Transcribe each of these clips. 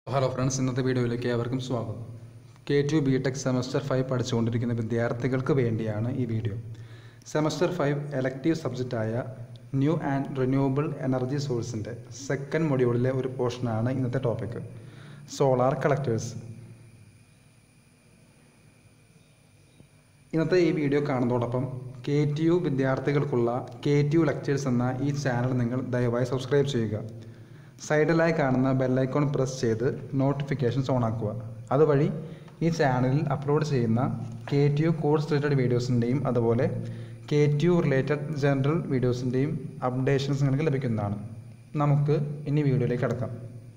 hello friends ഇന്നത്തെ വീഡിയോയിലേക്ക് ഏവർക്കും സ്വാഗതം K to B tech semester five പഠിച്ചുകൊണ്ടിരിക്കുന്ന വിദ്യാർത്ഥികൾക്ക് വേണ്ടിയാണ് ഈ വീഡിയോ സെമസ്റ്റർ ഫൈവ് എലക്റ്റീവ് സബ്ജക്റ്റായ ന്യൂ ആൻഡ് റിന്യൂവബിൾ എനർജി സോഴ്സിൻ്റെ സെക്കൻഡ് മൊഡ്യൂളിലെ ഒരു പോർഷനാണ് ഇന്നത്തെ ടോപ്പിക് സോളാർ കളക്ടേഴ്സ് ഇന്നത്തെ ഈ വീഡിയോ കാണുന്നതോടൊപ്പം കെ ടി യു വിദ്യാർത്ഥികൾക്കുള്ള കെ ടി യു ലെക്ചേഴ്സ് എന്ന ഈ ചാനൽ നിങ്ങൾ ദയവായി സബ്സ്ക്രൈബ് ചെയ്യുക സൈഡിലായി കാണുന്ന ബെല്ലൈക്കോൺ പ്രസ് ചെയ്ത് നോട്ടിഫിക്കേഷൻസ് ഓൺ ആക്കുക അതുവഴി ഈ ചാനലിൽ അപ്ലോഡ് ചെയ്യുന്ന K T U course related വീഡിയോസിൻ്റെയും അതുപോലെ K T U related general വീഡിയോസിൻ്റെയും അപ്ഡേഷൻസ് നിങ്ങൾക്ക് ലഭിക്കുന്നതാണ് നമുക്ക് ഇനി വീഡിയോയിലേക്ക് കടക്കാം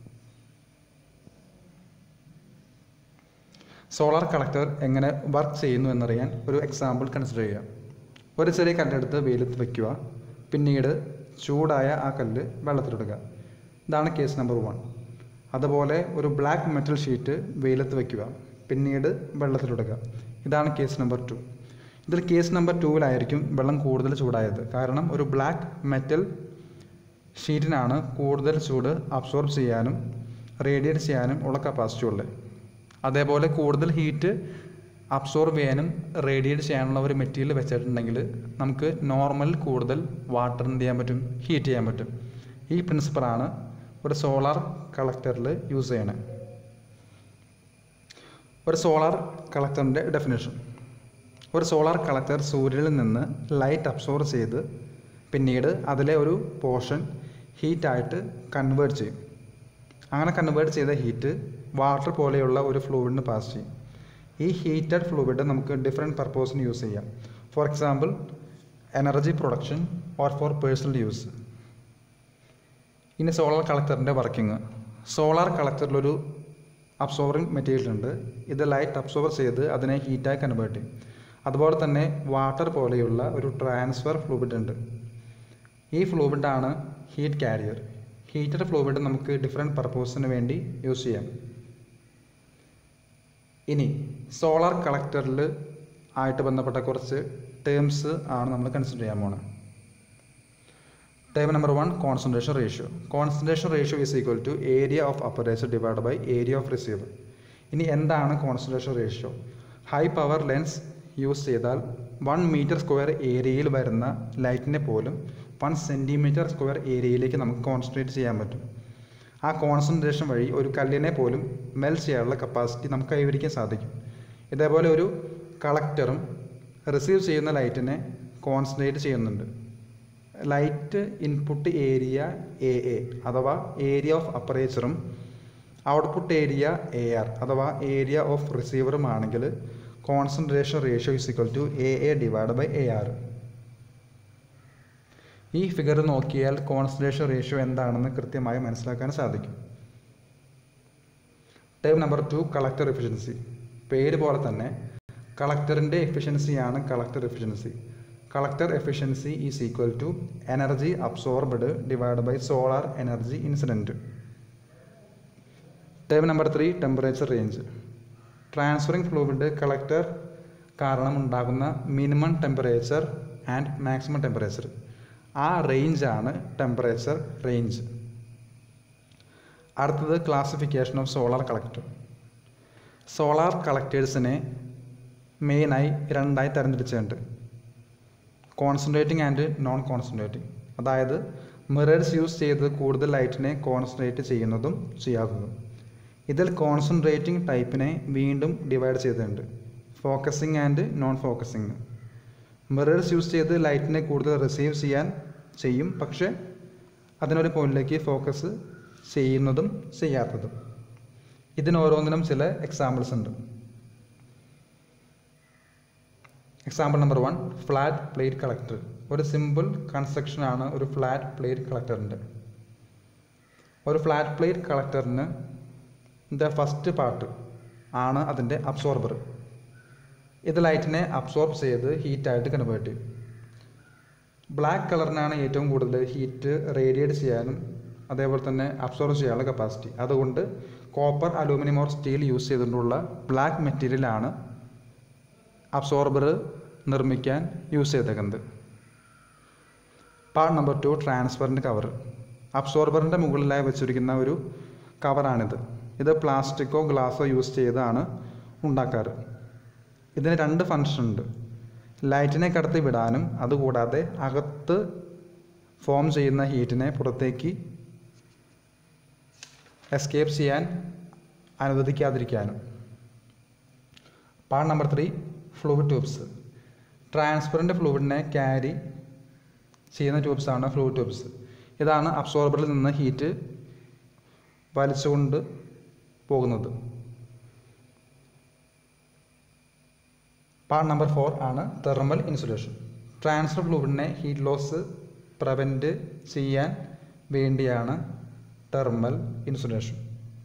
സോളാർ കളക്ടർ എങ്ങനെ വർക്ക് ചെയ്യുന്നു എന്നറിയാൻ ഒരു എക്സാമ്പിൾ കൺസിഡർ ചെയ്യുക ഒരു ചെറിയ കല്ലെടുത്ത് വെയിലത്ത് വയ്ക്കുക പിന്നീട് ചൂടായ ആ കല്ല് വെള്ളത്തിലിടുക ഇതാണ് കേസ് നമ്പർ വൺ അതുപോലെ ഒരു ബ്ലാക്ക് മെറ്റൽ ഷീറ്റ് വെയിലത്ത് വയ്ക്കുക പിന്നീട് വെള്ളത്തിലിടുക ഇതാണ് കേസ് നമ്പർ ടു ഇതിൽ കേസ് നമ്പർ ടൂവിലായിരിക്കും വെള്ളം കൂടുതൽ ചൂടായത് കാരണം ഒരു ബ്ലാക്ക് മെറ്റൽ ഷീറ്റിനാണ് കൂടുതൽ ചൂട് അബ്സോർബ് ചെയ്യാനും റേഡിയേറ്റ് ചെയ്യാനും ഉള്ള കപ്പാസിറ്റി ഉള്ളത് അതേപോലെ കൂടുതൽ ഹീറ്റ് അബ്സോർബ് ചെയ്യാനും റേഡിയേറ്റ് ചെയ്യാനുള്ള ഒരു മെറ്റീരിയൽ വെച്ചിട്ടുണ്ടെങ്കിൽ നമുക്ക് നോർമൽ കൂടുതൽ വാട്ടർ എന്ത് ചെയ്യാൻ പറ്റും ഹീറ്റ് ചെയ്യാൻ പറ്റും ഈ പ്രിൻസിപ്പളാണ് ഒരു സോളാർ കളക്ടറിൽ യൂസ് ചെയ്യണത് ഒരു സോളാർ കളക്ടറിൻ്റെ ഡെഫിനേഷൻ ഒരു സോളാർ കളക്ടർ സൂര്യനിൽ നിന്ന് ലൈറ്റ് അബ്സോർബ് ചെയ്ത് പിന്നീട് അതിലെ ഒരു പോർഷൻ ഹീറ്റായിട്ട് കൺവേർട്ട് ചെയ്യും അങ്ങനെ കൺവേർട്ട് ചെയ്ത ഹീറ്റ് വാട്ടർ പോലെയുള്ള ഒരു ഫ്ലൂയിഡിന് പാസ് ചെയ്യും ഈ ഹീറ്റഡ് ഫ്ലൂയിഡ് നമുക്ക് ഡിഫറെൻറ്റ് പർപ്പസിന് യൂസ് ചെയ്യാം for example energy production or for personal use ഇനി സോളാർ കളക്ടറിൻ്റെ വർക്കിംഗ് സോളാർ കളക്ടറിലൊരു അബ്സോർബിങ് മെറ്റീരിയൽ ഉണ്ട് ഇത് ലൈറ്റ് അബ്സോർബ് ചെയ്ത് അതിനെ ഹീറ്റായി കൺവേർട്ട് ചെയ്യും അതുപോലെ തന്നെ വാട്ടർ പോലെയുള്ള ഒരു ട്രാൻസ്ഫർ ഫ്ലൂയിഡ് ഉണ്ട് ഈ ഫ്ലൂയിഡാണ് ഹീറ്റ് കാരിയർ ഹീറ്റഡ് ഫ്ലൂയിഡ് നമുക്ക് ഡിഫറെൻറ്റ് പർപ്പസിന് വേണ്ടി യൂസ് ചെയ്യാം ഇനി സോളാർ കളക്ടറിൽ ആയിട്ട് ബന്ധപ്പെട്ട കുറച്ച് ടേംസ് ആണ് നമ്മൾ കൺസിഡർ ചെയ്യാൻ പോകുന്നത് term number one concentration ratio concentration ratio is equal to area of aperture divide by area of receiver ഇനി എന്താണ് concentration ratio high power lens use ചെയ്താൽ വൺ മീറ്റർ സ്ക്വയർ ഏരിയയിൽ വരുന്ന ലൈറ്റിനെ പോലും വൺ സെൻറ്റിമീറ്റർ സ്ക്വയർ ഏരിയയിലേക്ക് നമുക്ക് കോൺസെൻട്രേറ്റ് ചെയ്യാൻ പറ്റും ആ കോൺസെൻട്രേഷൻ വഴി ഒരു കല്ലിനെ പോലും മെൽ ചെയ്യാനുള്ള കപ്പാസിറ്റി നമുക്ക് കൈവരിക്കാൻ സാധിക്കും ഇതേപോലെ ഒരു കളക്ടറും റിസീവ് ചെയ്യുന്ന ലൈറ്റിനെ കോൺസെൻട്രേറ്റ് ചെയ്യുന്നുണ്ട് light input area A A അഥവാ ഏരിയ ഓഫ് അപ്പറേച്ചറും ഔട്ട്പുട്ട് ഏരിയ എ ആർ അഥവാ ഏരിയ ഓഫ് റിസീവറും ആണെങ്കിൽ concentration ratio is equal to A A divide by A R ഈ ഫിഗർ നോക്കിയാൽ കോൺസെൻട്രേഷൻ റേഷ്യോ എന്താണെന്ന് കൃത്യമായി മനസ്സിലാക്കാൻ സാധിക്കും term number two collector efficiency പേര് പോലെ തന്നെ കളക്ടറിൻ്റെ എഫിഷ്യൻസിയാണ് collector efficiency collector efficiency is equal to energy absorbed divide by solar energy incident term number three temperature range transferring fluid collector കാരണം ഉണ്ടാകുന്ന minimum temperature and maximum temperature ആ റേഞ്ചാണ് temperature range അടുത്തത് classification of solar collector solar കളക്ടേഴ്സിനെ മെയിനായി രണ്ടായി തരംതിരിച്ചിട്ടുണ്ട് concentrating and non concentrating അതായത് മിറേഴ്സ് യൂസ് ചെയ്ത് കൂടുതൽ ലൈറ്റിനെ കോൺസെൻട്രേറ്റ് ചെയ്യുന്നതും ചെയ്യാത്തതും ഇതിൽ കോൺസെൻട്രേറ്റിംഗ് ടൈപ്പിനെ വീണ്ടും ഡിവൈഡ് ചെയ്തിട്ടുണ്ട് focusing and non focusing mirrors use ചെയ്ത് ലൈറ്റിനെ കൂടുതൽ റിസീവ് ചെയ്യാൻ ചെയ്യും പക്ഷേ അതിനൊരു പോയിന്റിലേക്ക് ഫോക്കസ് ചെയ്യുന്നതും ചെയ്യാത്തതും ഇതിന് ഓരോന്നിനും ചില എക്സാമ്പിൾസ് ഉണ്ട് example number one flat plate collector ഒരു സിമ്പിൾ കൺസ്ട്രക്ഷനാണ് ഒരു ഫ്ലാറ്റ് പ്ലേറ്റ് കളക്ടറിൻ്റെ ഒരു ഫ്ലാറ്റ് പ്ലേറ്റ് കളക്ടറിന് ഇതിൻ്റെ ഫസ്റ്റ് പാർട്ട് ആണ് അതിൻ്റെ അബ്സോർബർ ഇത് ലൈറ്റിനെ അബ്സോർബ് ചെയ്ത് ഹീറ്റായിട്ട് കൺവേർട്ട് ചെയ്യും ബ്ലാക്ക് കളറിനാണ് ഏറ്റവും കൂടുതൽ ഹീറ്റ് റേഡിയേറ്റ് ചെയ്യാനും അതേപോലെ തന്നെ അബ്സോർബ് ചെയ്യാനുള്ള കപ്പാസിറ്റി അതുകൊണ്ട് copper aluminium or steel use ചെയ്തുകൊണ്ടുള്ള ബ്ലാക്ക് മെറ്റീരിയലാണ് അബ്സോർബർ നിർമ്മിക്കാൻ യൂസ് ചെയ്തേക്കുന്നത് part number two transparent cover അബ്സോർബറിൻ്റെ മുകളിലായി വെച്ചിരിക്കുന്ന ഒരു കവറാണിത് ഇത് പ്ലാസ്റ്റിക്കോ ഗ്ലാസോ യൂസ് ചെയ്താണ് ഉണ്ടാക്കാറ് ഇതിന് രണ്ട് ഫങ്ഷൻ ഉണ്ട് ലൈറ്റിനെ കടത്തി വിടാനും അതുകൂടാതെ അകത്ത് ഫോം ചെയ്യുന്ന ഹീറ്റിനെ പുറത്തേക്ക് എസ്കേപ്പ് ചെയ്യാൻ അനുവദിക്കാതിരിക്കാനും part number three fluid tubes transparent ഫ്ലൂയിഡിനെ ക്യാരി ചെയ്യുന്ന ട്യൂബ്സാണ് ഫ്ലൂയിഡ് ട്യൂബ്സ് ഇതാണ് അബ്സോർബറിൽ നിന്ന് ഹീറ്റ് വലിച്ചുകൊണ്ട് പോകുന്നത് പാർട്ട് നമ്പർ ഫോർ ആണ് തെർമൽ ഇൻസുലേഷൻ ട്രാൻസ്ഫർ ഫ്ലൂയിഡിനെ ഹീറ്റ് ലോസ് പ്രിവെൻറ്റ് ചെയ്യാൻ വേണ്ടിയാണ് thermal insulation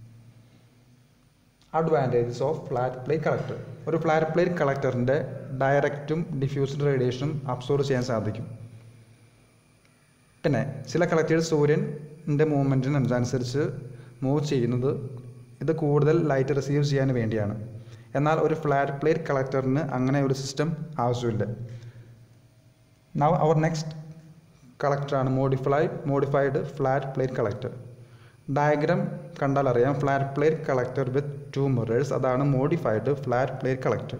advantages of flat plate collector ഒരു ഫ്ലാറ്റ് പ്ലേറ്റ് കളക്ടറിൻ്റെ ഡയറക്റ്റും ഡിഫ്യൂസ്ഡ് റേഡിയേഷനും അബ്സോർവ് ചെയ്യാൻ സാധിക്കും പിന്നെ ചില കളക്ടേഴ്സ് സൂര്യൻ്റെ മൂവ്മെൻറ്റിനനുസരിച്ച് മൂവ് ചെയ്യുന്നത് ഇത് കൂടുതൽ ലൈറ്റ് റിസീവ് ചെയ്യാൻ വേണ്ടിയാണ് എന്നാൽ ഒരു ഫ്ലാറ്റ് പ്ലേറ്റ് കളക്ടറിന് അങ്ങനെ ഒരു സിസ്റ്റം ആവശ്യമില്ല നൗ അവർ നെക്സ്റ്റ് കളക്ടറാണ് modify modified flat plate collector diagram കണ്ടാൽ അറിയാം flat plate collector with two mirrors അതാണ് modified flat plate collector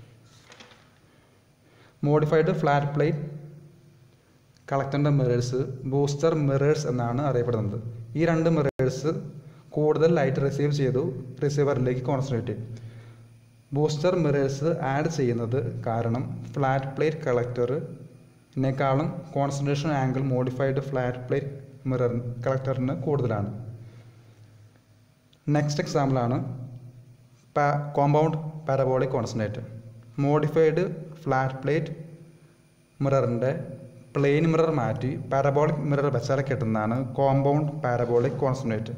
modified flat plate കളക്ടറിൻ്റെ മിറേഴ്സ് ബൂസ്റ്റർ മിറേഴ്സ് എന്നാണ് അറിയപ്പെടുന്നത് ഈ രണ്ട് മിറേഴ്സ് കൂടുതൽ ലൈറ്റ് റിസീവ് ചെയ്തു റിസീവറിലേക്ക് കോൺസെൻട്രേറ്റ് ചെയ്യും ബൂസ്റ്റർ മിറേഴ്സ് ആഡ് ചെയ്യുന്നത് കാരണം ഫ്ലാറ്റ് പ്ലേറ്റ് കളക്ടറിനേക്കാളും concentration angle modified flat plate mirror കളക്ടറിന് കൂടുതലാണ് നെക്സ്റ്റ് എക്സാമ്പിളാണ് പാ compound parabolic concentrate modified flat plate മിററിൻ്റെ പ്ലെയിൻ മിറർ മാറ്റി പാരബോളിക് മിറർ വെച്ചാൽ കിട്ടുന്നതാണ് കോമ്പൗണ്ട് പാരബോളിക് കോൺസെൻട്രേറ്റ്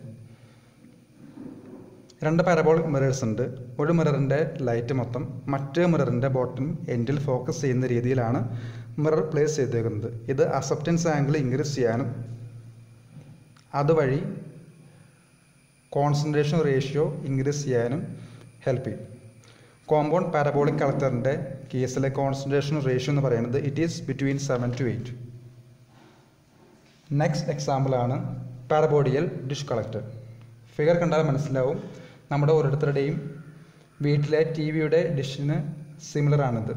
രണ്ട് പാരബോളിക് മിറേഴ്സ് ഉണ്ട് ഒരു മിററിൻ്റെ ലൈറ്റ് മൊത്തം മറ്റേ മിററിൻ്റെ ബോട്ടം എൻഡിൽ ഫോക്കസ് ചെയ്യുന്ന രീതിയിലാണ് മിറർ പ്ലേസ് ചെയ്തേക്കുന്നത് ഇത് അസെപ്റ്റൻസ് ആംഗിൾ ഇൻക്രീസ് ചെയ്യാനും അതുവഴി കോൺസെൻട്രേഷൻ റേഷ്യോ ഇൻക്രീസ് ചെയ്യാനും ഹെൽപ്പ് ചെയ്യും കോമ്പൗണ്ട് പാരബോളിക് കളക്ടറിൻ്റെ കേസിലെ കോൺസെൻട്രേഷൻ റേഷ്യോ എന്ന് പറയുന്നത് it is between seven to eight next എക്സാമ്പിളാണ് പാരബോഡിയൽ ഡിഷ് കളക്ടർ ഫിഗർ കണ്ടാൽ മനസ്സിലാവും നമ്മുടെ ഓരോരുത്തരുടെയും വീട്ടിലെ ടി വിയുടെ ഡിഷിന് സിമിലർ ആണിത്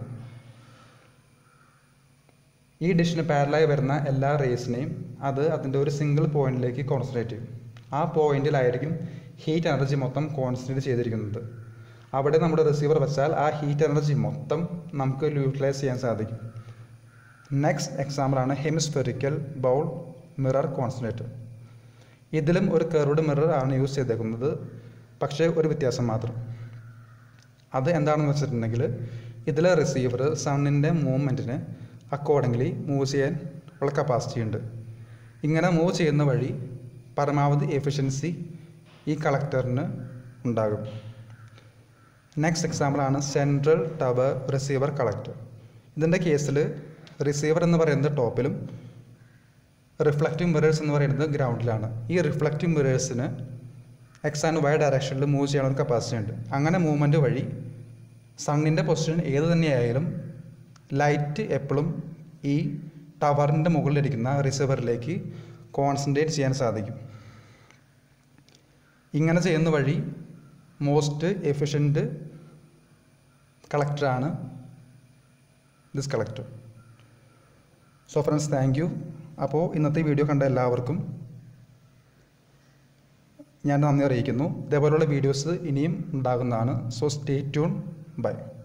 ഈ ഡിഷിന് പാരലായി വരുന്ന എല്ലാ റേസിനെയും അത് അതിൻ്റെ ഒരു സിംഗിൾ പോയിന്റിലേക്ക് കോൺസെൻട്രേറ്റ് ചെയ്യും ആ പോയിന്റിലായിരിക്കും ഹീറ്റ് എനർജി മൊത്തം കോൺസെൻട്രേറ്റ് ചെയ്തിരിക്കുന്നത് അവിടെ നമ്മുടെ റിസീവർ വെച്ചാൽ ആ ഹീറ്റ് എനർജി മൊത്തം നമുക്ക് യൂട്ടിലൈസ് ചെയ്യാൻ സാധിക്കും നെക്സ്റ്റ് എക്സാമ്പിളാണ് ഹെമിസ്ഫെറിക്കൽ ബൗൾ മിറർ കോൺസെൻട്രേറ്റർ ഇതിലും ഒരു കർവ്ഡ് മിറർ ആണ് യൂസ് ചെയ്തേക്കുന്നത് പക്ഷേ ഒരു വ്യത്യാസം മാത്രം അത് എന്താണെന്ന് വെച്ചിട്ടുണ്ടെങ്കിൽ ഇതിലെ റിസീവർ സണ്ണിൻ്റെ മൂവ്മെൻറ്റിന് അക്കോർഡിംഗ്ലി മൂവ് ചെയ്യാൻ ഉള്ള കപ്പാസിറ്റി ഉണ്ട് ഇങ്ങനെ മൂവ് ചെയ്യുന്ന വഴി പരമാവധി എഫിഷ്യൻസി ഈ കളക്ടറിന് ഉണ്ടാകും നെക്സ്റ്റ് എക്സാമ്പിളാണ് സെൻട്രൽ ടവർ റിസീവർ കളക്ടർ ഇതിൻ്റെ കേസിൽ റിസീവർ എന്ന് പറയുന്നത് ടോപ്പിലും റിഫ്ലക്റ്റീവ് മിറേഴ്സ് എന്ന് പറയുന്നത് ഗ്രൗണ്ടിലാണ് ഈ റിഫ്ലക്റ്റീവ് മിറേഴ്സിന് എക്സ് ആൻഡ് വൈ ഡയറക്ഷനിൽ മൂവ് ചെയ്യാനുള്ള കപ്പാസിറ്റി ഉണ്ട് അങ്ങനെ മൂവ്മെൻറ്റ് വഴി സണ്ണിൻ്റെ പൊസിഷൻ ഏത് തന്നെയായാലും ലൈറ്റ് എപ്പോഴും ഈ ടവറിൻ്റെ മുകളിലിരിക്കുന്ന റിസീവറിലേക്ക് കോൺസെൻട്രേറ്റ് ചെയ്യാൻ സാധിക്കും ഇങ്ങനെ ചെയ്യുന്ന വഴി മോസ്റ്റ് എഫിഷ്യൻറ്റ് കളക്ടറാണ് this collector so friends thank you അപ്പോൾ ഇന്നത്തെ വീഡിയോ കണ്ട എല്ലാവർക്കും ഞാൻ നന്ദി അറിയിക്കുന്നു ഇതേപോലുള്ള വീഡിയോസ് ഇനിയും ഉണ്ടാകുന്നതാണ് സോ സ്റ്റേ ട്യൂൺ ബൈ